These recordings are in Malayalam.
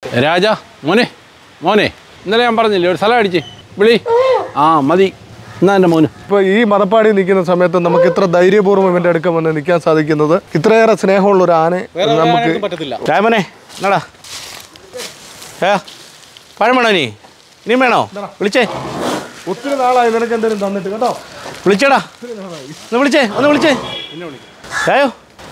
രാജ മോനെ മോനെ ഇന്നലെ ഞാൻ പറഞ്ഞില്ലേ ഒരു സ്ഥലം അടിച്ച് വിളി ആ മതി എന്നാ എൻ്റെ മോന് ഇപ്പോൾ ഈ മതപ്പാടി നിൽക്കുന്ന സമയത്ത് നമുക്ക് ഇത്ര ധൈര്യപൂർവ്വം ഇവൻ്റെ അടുക്കം വന്ന് നിൽക്കാൻ സാധിക്കുന്നത് ഇത്രയേറെ സ്നേഹമുള്ള ഒരു ആനെ നമുക്ക് പറ്റത്തില്ല രാമനെ എന്നാടാ ഏ പഴം വേണോ നീ ഇനിയും വേണോ വിളിച്ചേ ഒത്തിരി നാളായി നിനക്ക് എന്തെങ്കിലും തന്നിട്ട് കേട്ടോ വിളിച്ചേടാ ഒന്ന് വിളിച്ചേ ഒന്ന് വിളിച്ചേ ആയോ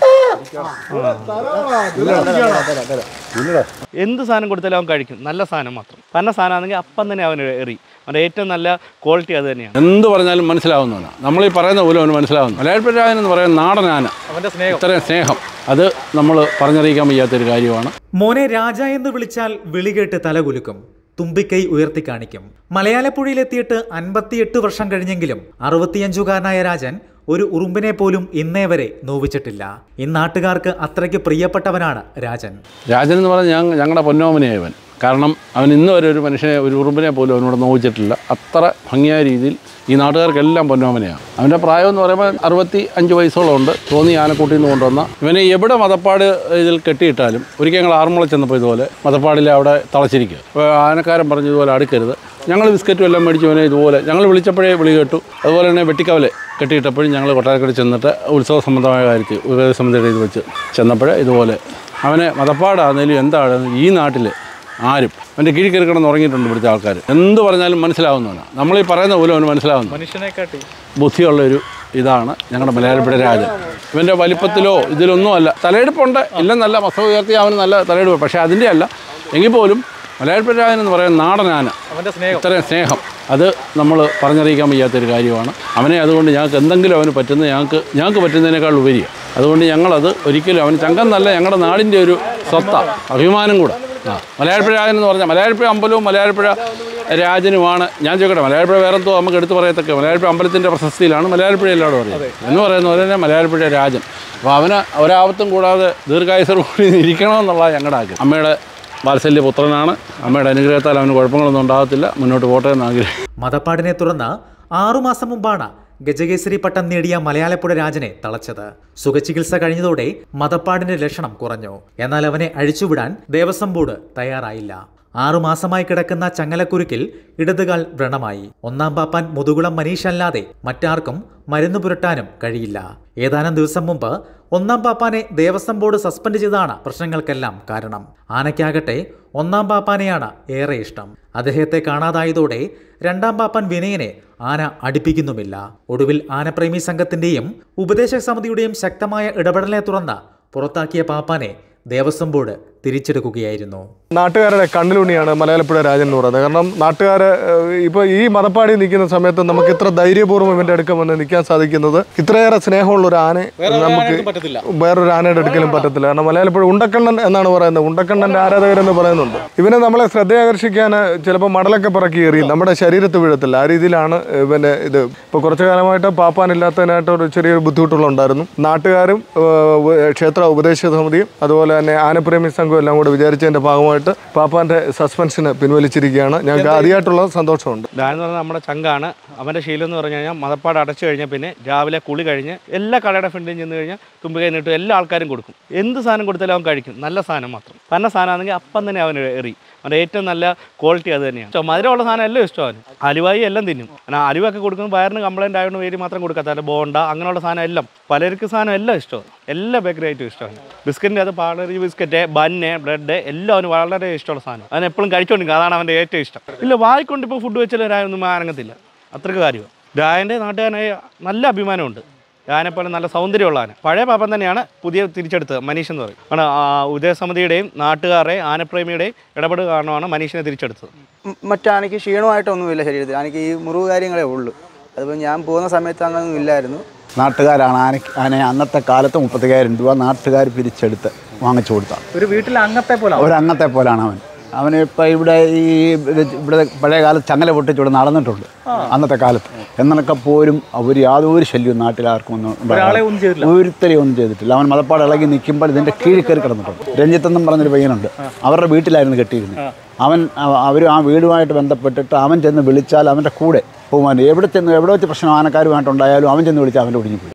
എന്ത് സാധനം കൊടുത്താലും അവൻ കഴിക്കും നല്ല സാധനം മാത്രം പന്ന സാധനമാണെങ്കിൽ അപ്പം തന്നെ അവൻ എറി അവൻ്റെ ഏറ്റവും നല്ല ക്വാളിറ്റി അത് തന്നെയാണ് എന്ത് പറഞ്ഞാലും മനസ്സിലാവുന്നവനാ നമ്മൾ ഈ പറയുന്ന പോലും അവന് മനസ്സിലാവുന്നു മലയാളപ്പുരാജൻ എന്ന് പറയുന്ന നാടൻ ആന ഇത്രയും സ്നേഹം അത് നമ്മൾ പറഞ്ഞറിയിക്കാൻ വയ്യാത്തൊരു കാര്യമാണ് മോനെ രാജ എന്ന് വിളിച്ചാൽ വിളികേട്ട് തലകുലുക്കും തുമ്പിക്കൈ ഉയർത്തി കാണിക്കും മലയാളപ്പുഴയിലെത്തിയിട്ട് അൻപത്തിയെട്ട് വർഷം കഴിഞ്ഞെങ്കിലും അറുപത്തിയഞ്ചുകാരനായ രാജൻ ഒരു ഉറുമ്പിനെ പോലും ഇന്നേ വരെ നോവിച്ചിട്ടില്ല ഇന്നാട്ടുകാർക്ക് അത്രയ്ക്ക് പ്രിയപ്പെട്ടവനാണ് രാജൻ രാജൻ എന്ന് പറഞ്ഞാൽ ഞങ്ങൾ ഞങ്ങളുടെ പൊന്നോമനയായവൻ കാരണം അവൻ ഇന്ന് വരെ ഒരു മനുഷ്യനെ ഒരു ഉറുമ്പിനെ പോലും അവനോട് നോവിച്ചിട്ടില്ല അത്ര ഭംഗിയായ രീതിയിൽ ഈ നാട്ടുകാർക്കെല്ലാം പൊന്നോമനയാണ് അവൻ്റെ പ്രായം എന്ന് പറയുമ്പോൾ അറുപത്തി അഞ്ച് വയസ്സോളം ഉണ്ട് തോന്നി ആനക്കൂട്ടിൽ നിന്ന് കൊണ്ടുവന്ന ഇവനെ എവിടെ മതപ്പാട് ഇതിൽ കെട്ടിയിട്ടാലും ഒരിക്കൽ ഞങ്ങൾ ആറന്മുള ചെന്നപ്പോൾ ഇതുപോലെ മതപ്പാടിൽ അവിടെ തളച്ചിരിക്കുക അപ്പോൾ ആനക്കാരൻ പറഞ്ഞു ഇതുപോലെ അടുക്കരുത് ഞങ്ങൾ ബിസ്ക്കറ്റും എല്ലാം മേടിച്ചു അവനെ ഇതുപോലെ ഞങ്ങൾ വിളിച്ചപ്പോഴേ വിളി കേട്ടു അതുപോലെ തന്നെ വെട്ടിക്കവലെ കെട്ടിയിട്ടപ്പോഴും ഞങ്ങൾ കൊട്ടാരക്കര ചെന്നിട്ട് ഉത്സവ സംബന്ധമായ കാര്യത്തിൽ ഉത്സവ സമിതിയുടെ ഇത് വെച്ച് ചെന്നപ്പോഴേ ഇതുപോലെ അവനെ മതപ്പാടാണെങ്കിലും എന്താണെങ്കിലും ഈ നാട്ടിൽ ആരും അവൻ്റെ കീഴിൽ കയറി കിടന്ന് ഉറങ്ങിയിട്ടുണ്ട് ഇവിടുത്തെ ആൾക്കാർ എന്ത് പറഞ്ഞാലും മനസ്സിലാവുന്നതാണ് നമ്മൾ ഈ പറയുന്ന പോലും അവന് മനസ്സിലാവുന്നു മനുഷ്യനെക്കാട്ടി ബുദ്ധിയുള്ളൊരു ഇതാണ് ഞങ്ങളുടെ മലയാളപ്പുഴ രാജൻ ഇവൻ്റെ വലിപ്പത്തിലോ ഇതിലൊന്നും അല്ല തലയെടുപ്പുണ്ട് ഇല്ലെന്നല്ല മസ്ത ഉയർത്തി അവന് നല്ല തലയെടുപ്പ് പക്ഷേ അതിൻ്റെ അല്ല എങ്കിൽ പോലും മലയാളപ്പുഴ രാജൻ എന്ന് പറയുന്ന നാടനാന ഇത്രയും സ്നേഹം അത് നമ്മൾ പറഞ്ഞറിയിക്കാൻ വയ്യാത്തൊരു കാര്യമാണ് അവനെ അതുകൊണ്ട് ഞങ്ങൾക്ക് എന്തെങ്കിലും അവന് പറ്റുന്ന ഞങ്ങൾക്ക് ഞങ്ങൾക്ക് പറ്റുന്നതിനേക്കാൾ ഉപരിയാണ് അതുകൊണ്ട് ഞങ്ങളത് ഒരിക്കലും അവന് ചങ്കെന്നല്ല ഞങ്ങളുടെ നാടിൻ്റെ ഒരു സ്വത്ത അഭിമാനം കൂടെ ആ മലയാളപ്പുഴ രാജൻ എന്ന് പറഞ്ഞാൽ മലയാളപ്പുഴ അമ്പലവും മലയാളപ്പുഴ രാജനുമാണ് ഞാൻ ചോദിക്കട്ടെ മലയാളപ്പുഴ വേറെ എന്തോ നമുക്ക് എടുത്ത് പറയത്തക്ക മലയാളപ്പുഴ അമ്പലത്തിൻ്റെ പ്രശസ്തിയിലാണ് മലയാളപ്പുഴ എല്ലാവരും പറയുന്നത് എന്ന് പറയുന്ന പോലെ തന്നെ മലയാളപ്പുഴ രാജൻ അപ്പോൾ അവന് ഒരാപത്തും കൂടാതെ ദീർഘായുസോടുകൂടി ഇരിക്കണമെന്നുള്ള ഞങ്ങളുടെ ആഗ്രഹം അമ്മയുടെ വാത്സല്യ പുത്രനാണ് അമ്മയുടെ അനുഗ്രഹത്താൽ അവന് കുഴപ്പങ്ങളൊന്നും ഉണ്ടാകത്തില്ല മുന്നോട്ട് പോട്ടെ എന്ന് ആഗ്രഹം മതപ്പാടിനെ തുടർന്ന് ആറുമാസം മുമ്പാണ് ഗജകേസരി പട്ടം നേടിയ മലയാളപ്പുഴ രാജനെ തളച്ചത് സുഖചികിത്സ കഴിഞ്ഞതോടെ മതപ്പാടിന്റെ ലക്ഷണം കുറഞ്ഞു എന്നാൽ അവനെ അഴിച്ചുവിടാൻ ദേവസ്വം ബോർഡ് തയ്യാറായില്ല ആറുമാസമായി കിടക്കുന്ന ചങ്ങലക്കുരുക്കിൽ ഇടതുകാൽ വ്രണമായി ഒന്നാം പാപ്പാൻ മുതുകുളം മനീഷ് അല്ലാതെ മറ്റാർക്കും മരുന്ന് പുരട്ടാനും കഴിയില്ല ഏതാനും ദിവസം മുമ്പ് ഒന്നാം പാപ്പാനെ ദേവസ്വം ബോർഡ് സസ്പെൻഡ് ചെയ്താണ് പ്രശ്നങ്ങൾക്കെല്ലാം കാരണം ആനയ്ക്കാകട്ടെ ഒന്നാം പാപ്പാനെയാണ് ഏറെ ഇഷ്ടം അദ്ദേഹത്തെ കാണാതായതോടെ രണ്ടാം പാപ്പാൻ വിനയനെ ആന അടുപ്പിക്കുന്നുമില്ല ഒടുവിൽ ആനപ്രേമി സംഘത്തിന്റെയും ഉപദേശക സമിതിയുടെയും ശക്തമായ ഇടപെടലിനെ തുടർന്ന് പുറത്താക്കിയ പാപ്പാനെ ദേവസ്വം ബോർഡ് തിരിച്ചെടുക്കുകയായിരുന്നു നാട്ടുകാരുടെ കണ്ണിലുണ്ണിയാണ് മലയാളപ്പുഴ രാജൻ എന്ന് പറയുന്നത് കാരണം നാട്ടുകാർ ഇപ്പോൾ ഈ മതപ്പാടി നിൽക്കുന്ന സമയത്ത് നമുക്ക് ഇത്ര ധൈര്യപൂർവ്വം ഇവൻ്റെ അടുക്കം വന്ന് നിൽക്കാൻ സാധിക്കുന്നത് ഇത്രയേറെ സ്നേഹമുള്ള ഒരു ആനെ നമുക്ക് വേറൊരു ആനയുടെ അടുക്കലും പറ്റത്തില്ല കാരണം മലയാളപ്പുഴ ഉണ്ടക്കണ്ണൻ എന്നാണ് പറയുന്നത് ഉണ്ടക്കണ്ണൻ്റെ ആരാധകരെന്ന് പറയുന്നുണ്ട് ഇവനെ നമ്മളെ ശ്രദ്ധയാകർഷിക്കാൻ ചിലപ്പോൾ മടലൊക്കെ പിറക്കി എറിയും നമ്മുടെ ശരീരത്ത് വീഴത്തില്ല ആ രീതിയിലാണ് ഇവൻ്റെ ഇത് ഇപ്പോൾ കുറച്ചു കാലമായിട്ട് പാപ്പാനില്ലാത്തതിനായിട്ട് ഒരു ചെറിയൊരു ബുദ്ധിമുട്ടുകളുണ്ടായിരുന്നു നാട്ടുകാരും ഏഹ്, ക്ഷേത്ര ഉപദേശ സമിതിയും അതുപോലെ തന്നെ ആനപ്രേമി സംഘവും എല്ലാം കൂടെ വിചാരിച്ചതിൻ്റെ ഭാഗമായിട്ട് പാപ്പാൻ്റെ സസ്പെൻഷന് പിൻവലിച്ചിരിക്കുകയാണ് ഞങ്ങൾക്ക് ആദ്യമായിട്ടുള്ള സന്തോഷമുണ്ട് ഡാൻ എന്ന് പറഞ്ഞാൽ നമ്മുടെ ചങ്കാണ് അവൻ്റെ ശീലം എന്ന് പറഞ്ഞു കഴിഞ്ഞാൽ മതപ്പാട് അടച്ചു കഴിഞ്ഞാൽ പിന്നെ രാവിലെ കുളി കഴിഞ്ഞ് എല്ലാ കടയുടെ ഫ്രണ്ടിൽ ചെന്ന് കഴിഞ്ഞാൽ തുമ്പികൈ നീട്ടും എല്ലാ ആൾക്കാരും കൊടുക്കും എന്ത് സാധനം കൊടുത്താലും അവൻ കഴിക്കും നല്ല സാധനം മാത്രം പന്ന സാധനമാണെങ്കിൽ അപ്പം തന്നെ അവൻ എറി അവൻ്റെ ഏറ്റവും നല്ല ക്വാളിറ്റി അത് തന്നെയാണ് ഇഷ്ടം മധുരമുള്ള സാധനം എല്ലാം ഇഷ്ടമാണ് അലുവായി എല്ലാം തിന്നും എന്നാൽ അലുവൊക്കെ കൊടുക്കുമ്പോൾ വയറിന് കംപ്ലൈൻറ്റ് ആയതുകൊണ്ട് പേര് മാത്രം കൊടുക്കാത്ത അല്ല ബോണ്ട അങ്ങനെയുള്ള സാധനം എല്ലാം പലർക്ക് സാധനം എല്ലാം ഇഷ്ടമാണ് എല്ലാ ബേക്കറി ഐറ്റം ഇഷ്ടമാണ് ബിസ്ക്കറ്റിൻ്റെ അത് പാലറി ബിസ്ക്കറ്റ് ബന്ന് ബ്രെഡ് എല്ലാം അവന് വളരെ ഇഷ്ടമുള്ള സാധനം അവൻ എപ്പോഴും കഴിച്ചുകൊണ്ടിരിക്കും അതാണ് അവൻ്റെ ഏറ്റവും ഇഷ്ടം ഇല്ല വായിക്കൊണ്ട് ഇപ്പോൾ ഫുഡ് വെച്ചാൽ രായൊന്നും അനങ്ങത്തില്ല അത്രയ്ക്ക് കാര്യമാണ് രായൻ്റെ നാട്ടുകാരനായ നല്ല അഭിമാനമുണ്ട് രായനെപ്പോലെ നല്ല സൗന്ദര്യമുള്ള ആന പഴയ പാപ്പൻ തന്നെയാണ് പുതിയ തിരിച്ചെടുത്തത് മനീഷ് എന്ന് പറയും കാരണം ആ ഉദയസമിതിയുടെയും നാട്ടുകാരുടെയും ആനപ്രേമിയുടെയും ഇടപെടൽ കാരണമാണ് മനീഷിനെ തിരിച്ചെടുത്തത് മ- മറ്റാനയ്ക്ക് ക്ഷീണമായിട്ടൊന്നുമില്ല ശരീരത്തിൽ എനിക്ക് ഈ മുറിവ് കാര്യങ്ങളേ ഉള്ളൂ അതിപ്പോൾ ഞാൻ പോകുന്ന സമയത്ത് അങ്ങനൊന്നും ഇല്ലായിരുന്നു നാട്ടുകാരാണ് ആന ആനയെ അന്നത്തെ കാലത്ത് മുപ്പത്തിക്കായിരം രൂപ നാട്ടുകാർ പിരിച്ചെടുത്ത് വാങ്ങിച്ചു കൊടുത്താണ് ഒരു വീട്ടിൽ അംഗത്തെ പോലെ ഒരു അംഗത്തെ പോലാണ് അവൻ അവന് ഇപ്പം ഇവിടെ ഈ ഇത് ഇവിടെ പഴയ കാലത്ത് ചങ്ങല പൊട്ടിച്ച് ഇവിടെ നടന്നിട്ടുണ്ട് അന്നത്തെ കാലത്ത് എന്നൊക്കെ പോലും അവർ യാതൊരു ശല്യവും നാട്ടിലാർക്കും ഒന്നും ഉണ്ടായില്ല. ഒരുത്തരെയും ഒന്നും ചെയ്തിട്ടില്ല അവൻ മതപ്പാട് ഇളകി നിൽക്കുമ്പോൾ ഇതിൻ്റെ കീഴിൽ കയറി കിടന്നിട്ടുണ്ട് രഞ്ജിത്ത് എന്നും പറഞ്ഞൊരു പയ്യനുണ്ട് അവരുടെ വീട്ടിലായിരുന്നു കെട്ടിയിരുന്നത് അവൻ അവർ ആ വീടുമായിട്ട് ബന്ധപ്പെട്ടിട്ട് അവൻ ചെന്ന് വിളിച്ചാൽ അവൻ്റെ കൂടെ പോകാൻ എവിടെ ചെന്ന് എവിടെ വെച്ച് പ്രശ്നം ആനക്കാരുമായിട്ടുണ്ടായാലും അവൻ ചെന്ന് വിളിച്ചാൽ അവൻ്റെ ഒടിഞ്ഞു പോയി